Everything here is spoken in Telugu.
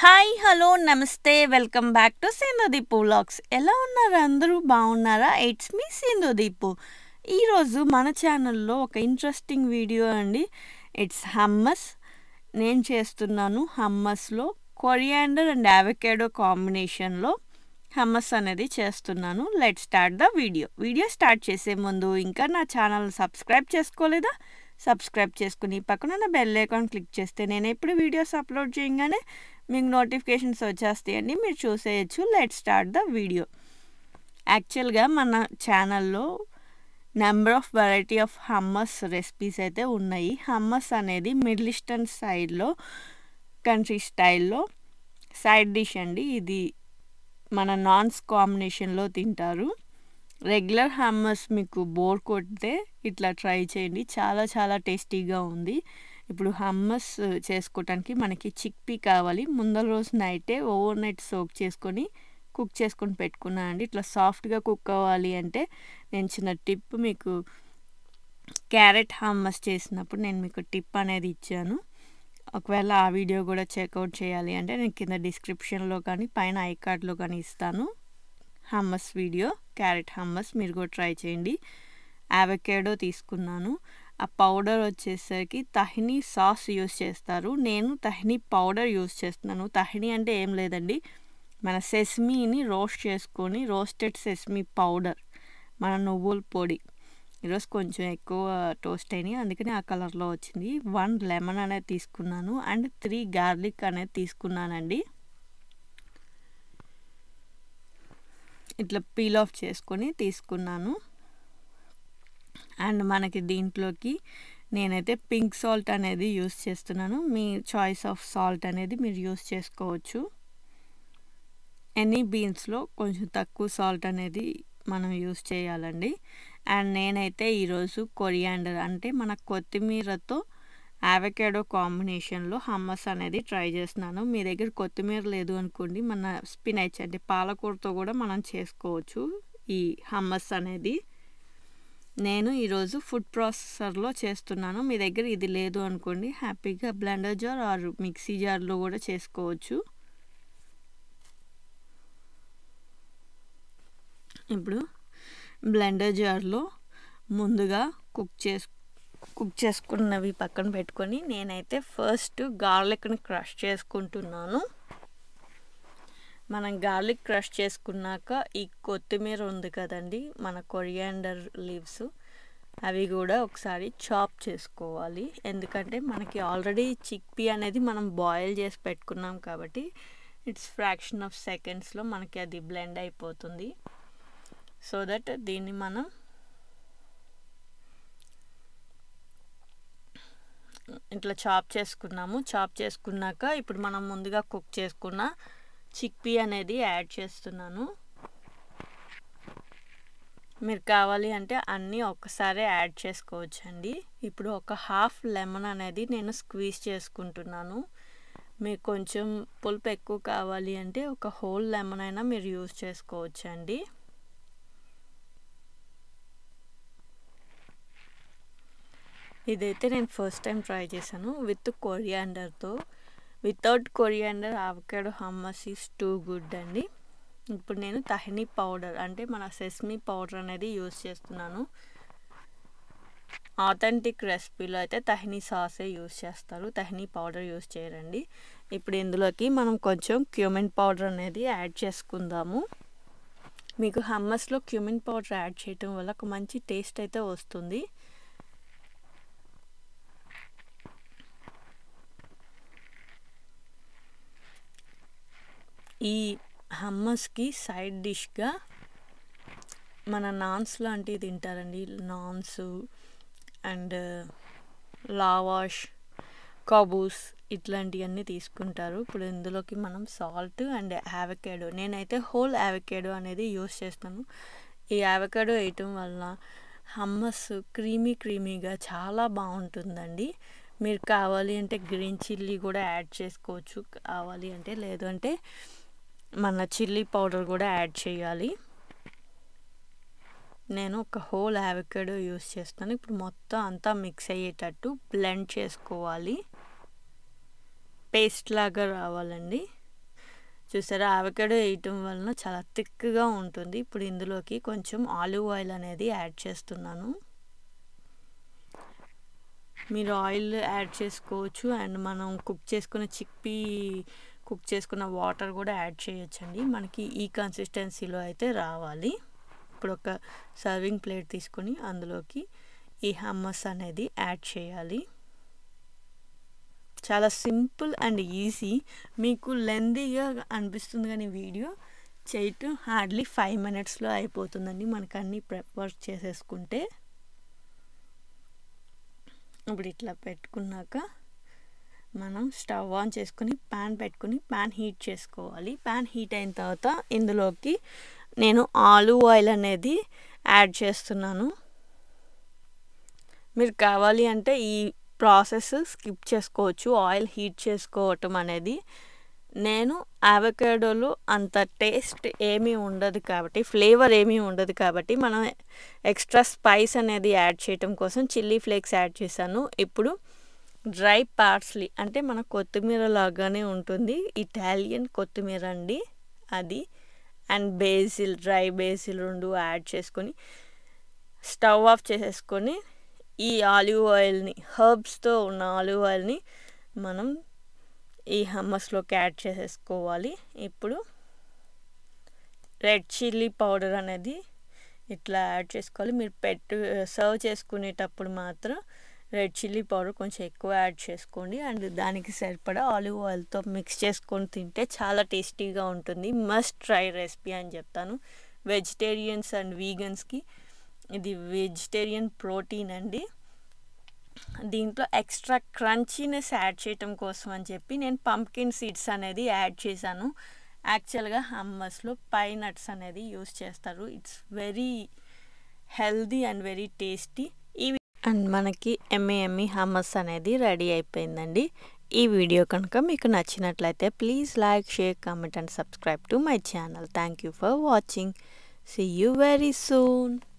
హాయ్ హలో నమస్తే welcome back to Sindhudeepu vlogs ఎలా ఉన్నారు అందరూ బాగున్నారా ఇట్స్ మీ సింధుదీపు ఈరోజు మన ఛానల్లో ఒక ఇంట్రెస్టింగ్ వీడియో అండి ఇట్స్ హమ్మస్ నేను చేస్తున్నాను హమ్మస్లో కొరియాండర్ అండ్ అవకాడో కాంబినేషన్లో హమ్మస్ అనేది చేస్తున్నాను let start the video video start చేసే ముందు ఇంకా నా ఛానల్ సబ్స్క్రైబ్ చేసుకోలేదా సబ్స్క్రైబ్ చేసుకుని పక్కన ఉన్న బెల్ ఐకాన్ క్లిక్ చేస్తే నేను ఎప్పుడు వీడియోస్ అప్లోడ్ చేయగానే మీకు నోటిఫికేషన్స్ వచ్చేస్తాయండి మీరు చూసేయచ్చు లెట్ స్టార్ట్ ద వీడియో యాక్చువల్గా మన ఛానల్లో number of variety of hummus recipes అయితే ఉన్నాయి హమ్మస్ అనేది మిడిల్ ఈస్టర్న్ సైడ్లో కంట్రీ స్టైల్లో సైడ్ డిష్ అండి ఇది మన నాన్స్ కాంబినేషన్లో తింటారు రెగ్యులర్ హమ్మస్ మీకు బోర్ కొడితే ఇట్లా ట్రై చేయండి చాలా చాలా టేస్టీగా ఉంది ఇప్పుడు హమ్మస్ చేసుకోవటానికి మనకి చిక్పీ కావాలి ముందర రోజు నైటే ఓవర్ నైట్ సోక్ చేసుకొని కుక్ చేసుకొని పెట్టుకున్నాను అండి ఇట్లా సాఫ్ట్గా కుక్ అవ్వాలి అంటే నేను చిన్న టిప్ మీకు క్యారెట్ హమ్మస్ చేసినప్పుడు నేను మీకు టిప్ అనేది ఇచ్చాను ఒకవేళ ఆ వీడియో కూడా చెక్అవుట్ చేయాలి అంటే నేను కింద డిస్క్రిప్షన్లో కానీ పైన ఐ కార్డ్లో కానీ ఇస్తాను హమ్మస్ వీడియో క్యారెట్ హమ్మస్ మీరు కూడా ట్రై చేయండి యావకేడో తీసుకున్నాను ఆ పౌడర్ వచ్చేసరికి తహిని సాస్ యూస్ చేస్తారు నేను తహిని పౌడర్ యూస్ చేస్తున్నాను తహిని అంటే ఏం లేదండి మన సెస్మీని రోస్ట్ చేసుకొని రోస్టెడ్ సెస్మీ పౌడర్ మన నువ్వుల పొడి ఈరోజు కొంచెం ఎక్కువ టోస్ట్ అయినాయి అందుకని ఆ కలర్లో వచ్చింది వన్ లెమన్ అనేది తీసుకున్నాను అండ్ త్రీ గార్లిక్ అనేది తీసుకున్నానండి ఇట్లా పీల్ ఆఫ్ చేసుకొని తీసుకున్నాను అండ్ మనకి దీంట్లోకి నేనైతే పింక్ సాల్ట్ అనేది యూస్ చేస్తున్నాను మీ చాయిస్ ఆఫ్ సాల్ట్ అనేది మీరు యూస్ చేసుకోవచ్చు ఎనీ బీన్స్లో కొంచెం తక్కువ సాల్ట్ అనేది మనం యూస్ చేయాలండి అండ్ నేనైతే ఈరోజు కొరియాండర్ అంటే మన కొత్తిమీరతో యావకాడో కాంబినేషన్లో హమ్మస్ అనేది ట్రై చేస్తున్నాను మీ దగ్గర కొత్తిమీర లేదు అనుకోండి మన స్పినచ్ అంటే పాలకూరతో కూడా మనం చేసుకోవచ్చు ఈ హమ్మస్ అనేది నేను ఈరోజు ఫుడ్ ప్రాసెసర్లో చేస్తున్నాను మీ దగ్గర ఇది లేదు అనుకోండి హ్యాపీగా బ్లెండర్ జార్ ఆర్ మిక్సీ జార్లో కూడా చేసుకోవచ్చు ఇప్పుడు బ్లెండర్ జార్లో ముందుగా కుక్ చేసు కుక్ చేసుకున్నవి పక్కన పెట్టుకొని నేనైతే ఫస్ట్ గార్లిక్ని క్రష్ చేసుకుంటున్నాను మనం గార్లిక్ క్రష్ చేసుకున్నాక ఈ కొత్తిమీర ఉంది కదండి మన కొరియాండర్ లీవ్స్ అవి కూడా ఒకసారి చాప్ చేసుకోవాలి ఎందుకంటే మనకి ఆల్రెడీ చిక్పీ అనేది మనం బాయిల్ చేసి పెట్టుకున్నాం కాబట్టి ఇట్స్ ఫ్రాక్షన్ ఆఫ్ సెకండ్స్లో మనకి అది బ్లెండ్ అయిపోతుంది సో దట్ దీన్ని మనం ఇట్లా చాప్ చేసుకున్నాము చాప్ చేసుకున్నాక ఇప్పుడు మనం ముందుగా కుక్ చేసుకున్న చిక్పీ అనేది యాడ్ చేస్తున్నాను మీరు కావాలి అంటే అన్నీ ఒక్కసారి యాడ్ చేసుకోవచ్చండి ఇప్పుడు ఒక హాఫ్ లెమన్ అనేది నేను స్క్వీజ్ చేసుకుంటున్నాను మీకు కొంచెం పులుపు ఎక్కువ కావాలి అంటే ఒక హోల్ లెమన్ అయినా మీరు యూజ్ చేసుకోవచ్చండి ఇదైతే నేను ఫస్ట్ టైం ట్రై చేశాను విత్ కొరియాండర్తో without coriander avocado hummus is too good అండి ఇప్పుడు నేను తహినీ పౌడర్ అంటే మన సెస్మీ పౌడర్ అనేది యూస్ చేస్తున్నాను ఆథెంటిక్ రెసిపీలో అయితే తహినీ సాసే యూస్ చేస్తారు తహినీ పౌడర్ యూస్ చేయరండి ఇప్పుడు ఇందులోకి మనం కొంచెం క్యూమిన్ పౌడర్ అనేది యాడ్ చేసుకుందాము మీకు హమ్మస్లో క్యూమిన్ పౌడర్ యాడ్ చేయటం వల్ల ఒక మంచి టేస్ట్ అయితే వస్తుంది ఈ హమ్మస్కి సైడ్ డిష్గా మన నాన్స్ లాంటివి తింటారండి నాన్స్ అండ్ లావాష్ కబూస్ ఇట్లాంటివన్నీ తీసుకుంటారు ఇప్పుడు ఇందులోకి మనం సాల్ట్ అండ్ యావకాడో నేనైతే హోల్ యావకాడో అనేది యూస్ చేస్తాను ఈ యావకాడో వేయటం వల్ల హమ్మస్ క్రీమీ క్రీమీగా చాలా బాగుంటుందండి మీరు కావాలి అంటే గ్రీన్ చిల్లీ కూడా యాడ్ చేసుకోవచ్చు కావాలి అంటే లేదు అంటే మన చిల్లీ పౌడర్ కూడా యాడ్ చేయాలి నేను ఒక హోల్ యావకాడో యూస్ చేస్తాను ఇప్పుడు మొత్తం అంతా మిక్స్ అయ్యేటట్టు బ్లెండ్ చేసుకోవాలి పేస్ట్ లాగా రావాలండి చూసారా అవకాడో వేయటం వలన చాలా థిక్గా ఉంటుంది ఇప్పుడు ఇందులోకి కొంచెం ఆలివ్ ఆయిల్ అనేది యాడ్ చేస్తున్నాను మీరు ఆయిల్ యాడ్ చేసుకోవచ్చు అండ్ మనం కుక్ చేసుకున్న చిక్పీ కుక్ చేసుకున్న వాటర్ కూడా యాడ్ చేయొచ్చండి మనకి ఈ కన్సిస్టెన్సీలో అయితే రావాలి ఇప్పుడు ఒక సర్వింగ్ ప్లేట్ తీసుకొని అందులోకి ఈ హమ్మస్ అనేది యాడ్ చేయాలి చాలా సింపుల్ అండ్ ఈజీ మీకు లెందీగా అనిపిస్తుంది కానీ వీడియో చేయటం హార్డ్లీ ఫైవ్ మినిట్స్లో అయిపోతుందండి మనకు అన్నీ ప్రెప్ వర్క్ చేసేసుకుంటే ఇప్పుడు ఇట్లా పెట్టుకున్నాక మనం స్టవ్ ఆన్ చేసుకుని ప్యాన్ పెట్టుకుని ప్యాన్ హీట్ చేసుకోవాలి ప్యాన్ హీట్ అయిన తర్వాత ఇందులోకి నేను ఆలివ్ ఆయిల్ అనేది యాడ్ చేస్తున్నాను మీరు కావాలి అంటే ఈ ప్రాసెస్ స్కిప్ చేసుకోవచ్చు ఆయిల్ హీట్ చేసుకోవటం అనేది నేను అవకాడోలో అంత టేస్ట్ ఏమీ ఉండదు కాబట్టి ఫ్లేవర్ ఏమీ ఉండదు కాబట్టి మనం ఎక్స్ట్రా స్పైస్ అనేది యాడ్ చేయటం కోసం చిల్లీ ఫ్లేక్స్ యాడ్ చేశాను ఇప్పుడు డ్రై పార్స్లీ అంటే మన కొత్తిమీర లాగానే ఉంటుంది ఇటాలియన్ కొత్తిమీర అండి అది అండ్ బేసిల్ డ్రై బేసిల్ రెండు యాడ్ చేసుకొని స్టవ్ ఆఫ్ చేసేసుకొని ఈ ఆలివ్ ఆయిల్ని హర్బ్స్తో ఉన్న ఆలివ్ ఆయిల్ని మనం ఈ హమ్మస్లోకి యాడ్ చేసేసుకోవాలి ఇప్పుడు రెడ్ చిల్లీ పౌడర్ అనేది ఇట్లా యాడ్ చేసుకోవాలి మీరు పెట్టు సర్వ్ చేసుకునేటప్పుడు మాత్రం రెడ్ చిల్లీ పౌడర్ కొంచెం ఎక్కువ యాడ్ చేసుకోండి అండ్ దానికి సరిపడా ఆలివ్ ఆయిల్తో మిక్స్ చేసుకొని తింటే చాలా టేస్టీగా ఉంటుంది మస్ట్ ట్రై రెసిపీ అని చెప్తాను వెజిటేరియన్స్ అండ్ వీగన్స్కి ఇది వెజిటేరియన్ ప్రోటీన్ అండి దీంట్లో ఎక్స్ట్రా క్రంచీనెస్ యాడ్ చేయటం కోసం అని చెప్పి నేను పంప్కిన్ సీడ్స్ అనేది యాడ్ చేశాను యాక్చువల్గా హమ్మస్లో పై నట్స్ అనేది యూస్ చేస్తారు it's very healthy and very tasty ఈ అండ్ మనకి ఎమ్మె ఎమ్మి హమ్మస్ అనేది రెడీ అయిపోయిందండి ఈ వీడియో కనుక మీకు నచ్చినట్లయితే please like share comment and subscribe to my channel thank you for watching see you very soon